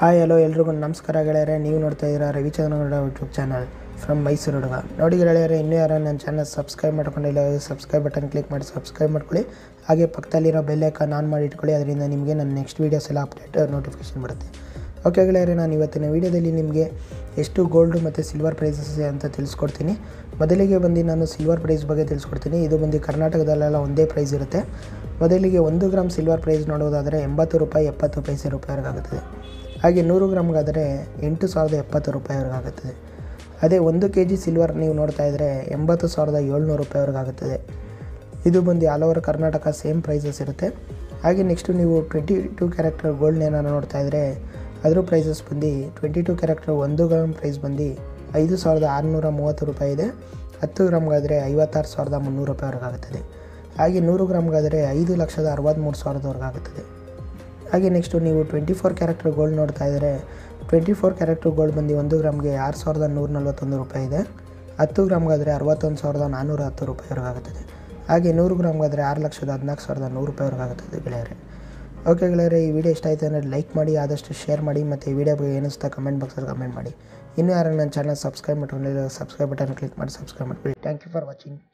hi hello ಎಲ್ರಿಗೂ ನಮಸ್ಕಾರ ಗೆಳೆಯರೆ ನೀವು ನೋಡ್ತಾ ಇದ್ದೀರಾ Ravichandragowda YouTube channel from Mysuru ಹುಡುಗ ನೋಡಿ ಗೆಳೆಯರೆ ಇನ್ನೂ ಯಾರು ನನ್ನ ಚಾನಲ್ ಸಬ್ಸ್ಕ್ರೈಬ್ ಮಾಡ್ಕೊಂಡಿಲ್ಲ ಸಬ್ಸ್ಕ್ರೈಬ್ ಬಟನ್ ಕ್ಲಿಕ್ ಮಾಡಿ ಸಬ್ಸ್ಕ್ರೈಬ್ ಮಾಡ್ಕೊಳ್ಳಿ ಹಾಗೆ ಪಕ್ಕದಲ್ಲಿರೋ ಬೆಲ್ ಐಕಾನ್ ಆನ್ ಮಾಡಿ ಇಟ್ಕೊಳ್ಳಿ ಅದರಿಂದ ನಿಮಗೆ ನನ್ನ ನೆಕ್ಸ್ಟ್ ವೀಡಿಯೋಸ್ ಎಲ್ಲ ಅಪ್ಡೇಟ್ ನೋಟಿಫಿಕೇಶನ್ ಬರುತ್ತೆ ಓಕೆ ಗೆಳೆಯರೆ ನಾನು ಇವತ್ತಿನ ವೀಡಿಯೋದಲ್ಲಿ ನಿಮಗೆ ಎಷ್ಟು ಗೋಲ್ಡು ಮತ್ತು ಸಿಲ್ವರ್ ಪ್ರೈಸಸ್ ಅಂತ ತಿಳಿಸ್ಕೊಡ್ತೀನಿ ಮೊದಲಿಗೆ ಬಂದು ನಾನು ಸಿಲ್ವರ್ ಪ್ರೈಸ್ ಬಗ್ಗೆ ತಿಳಿಸ್ಕೊಡ್ತೀನಿ ಇದು ಬಂದು ಕರ್ನಾಟಕದಲ್ಲೆಲ್ಲ ಒಂದೇ ಪ್ರೈಸ್ ಇರುತ್ತೆ ಮೊದಲಿಗೆ ಒಂದು ಗ್ರಾಮ್ ಸಿಲ್ವರ್ ಪ್ರೈಸ್ ನೋಡೋದಾದರೆ ಎಂಬತ್ತು ರೂಪಾಯಿ ಎಪ್ಪತ್ತು ಪೈಸೆ ರೂಪಾಯಿವರೆಗಾಗುತ್ತದೆ ಹಾಗೆ ನೂರು ಗ್ರಾಮ್ಗಾದರೆ ಎಂಟು ಸಾವಿರದ ಎಪ್ಪತ್ತು ರೂಪಾಯಿವರೆಗಾಗುತ್ತದೆ ಅದೇ ಒಂದು ಕೆ ಜಿ ಸಿಲ್ವರ್ ನೀವು ನೋಡ್ತಾ ಇದ್ದರೆ ಎಂಬತ್ತು ಸಾವಿರದ ಏಳ್ನೂರು ರೂಪಾಯಿವರೆಗಾಗುತ್ತದೆ ಇದು ಬಂದು all over Karnataka same prices ಇರುತ್ತೆ ಹಾಗೆ ನೆಕ್ಸ್ಟು ನೀವು ಟ್ವೆಂಟಿ ಟು ಕ್ಯಾರೆಕ್ಟರ್ ಗೋಲ್ಡ್ನ ಏನಾರು ನೋಡ್ತಾ ಇದ್ದರೆ ಅದ್ರ ಪ್ರೈಸಸ್ ಬಂದು ಟ್ವೆಂಟಿ ಟು ಕ್ಯಾರೆಕ್ಟರ್ ಒಂದು ಗ್ರಾಮ್ ಪ್ರೈಸ್ ಬಂದು ಐದು ಸಾವಿರದ ಆರುನೂರ ಮೂವತ್ತು ರೂಪಾಯಿ ಇದೆ ಹತ್ತು ಗ್ರಾಮ್ಗಾದರೆ ಐವತ್ತಾರು ಸಾವಿರದ ಮುನ್ನೂರು ರೂಪಾಯಿವರೆಗಾಗುತ್ತದೆ ಹಾಗೆ ನೂರು ಗ್ರಾಮ್ಗಾದರೆ ಐದು ಲಕ್ಷದ ಅರವತ್ತ್ಮೂರು ಸಾವಿರದವರೆಗಾಗುತ್ತದೆ ಹಾಗೆ ನೆಕ್ಸ್ಟು ನೀವು ಟ್ವೆಂಟಿ ಫೋರ್ ಕ್ಯಾರೆಕ್ಟರ್ ಗೋಲ್ಡ್ ನೋಡ್ತಾ ಇದ್ದರೆ ಟ್ವೆಂಟಿ ಫೋರ್ ಕ್ಯಾರೆಕ್ಟರ್ ಗೋಲ್ಡ್ ಬಂದು ಒಂದು ಗ್ರಾಮ್ಗೆ ಆರು ಸಾವಿರದ ನೂರ ನಲ್ವತ್ತೊಂದು ರೂಪಾಯಿ ಇದೆ ಹತ್ತು ಗ್ರಾಮ್ಗಾದರೆ ಅರವತ್ತೊಂದು ಸಾವಿರದ ನಾನ್ನೂರ ಹತ್ತು ರೂಪಾಯಿವರೆಗಾಗುತ್ತದೆ ಹಾಗೆ ನೂರು ಗ್ರಾಮ್ಗಾದರೆ ಆರು ಲಕ್ಷದ ಹದಿನಾಲ್ಕು ಸಾವಿರದ ನೂರು ರೂಪಾಯಿವರೆಗಾಗುತ್ತದೆ ಗೆಳೆಯರೆ ಓಕೆ ಗೆಳೆಯರೆ ಈ ವಿಡಿಯೋ ಇಷ್ಟ ಆಯಿತು ಅಂದರೆ ಲೈಕ್ ಮಾಡಿ ಆದಷ್ಟು ಶೇರ್ ಮಾಡಿ ಮತ್ತು ಈ ವಿಡಿಯೋ ಬಗ್ಗೆ ಏನಿಸ್ತಾ ಕಮೆಂಟ್ ಬಾಕ್ಸಲ್ಲಿ ಕಮೆಂಟ್ ಮಾಡಿ ಇನ್ನೂ ಯಾರು ನನ್ನ ಚಾನಲ್ ಸಬ್ಸ್ಕ್ರೈಬ್ ಮಾಡ್ಕೊಂಡಿಲ್ಲ ಸಬ್ಸ್ಕ್ರೈಬ್ ಬಟನ್ ಕ್ಲಿಕ್ ಮಾಡಿ ಸಬ್ಸ್ಕ್ರೈಬ್ ಮಾಡಿಬಿಡಿ ಥ್ಯಾಂಕ್ ಯು ಫಾರ್ ವಾಚಿಂಗ್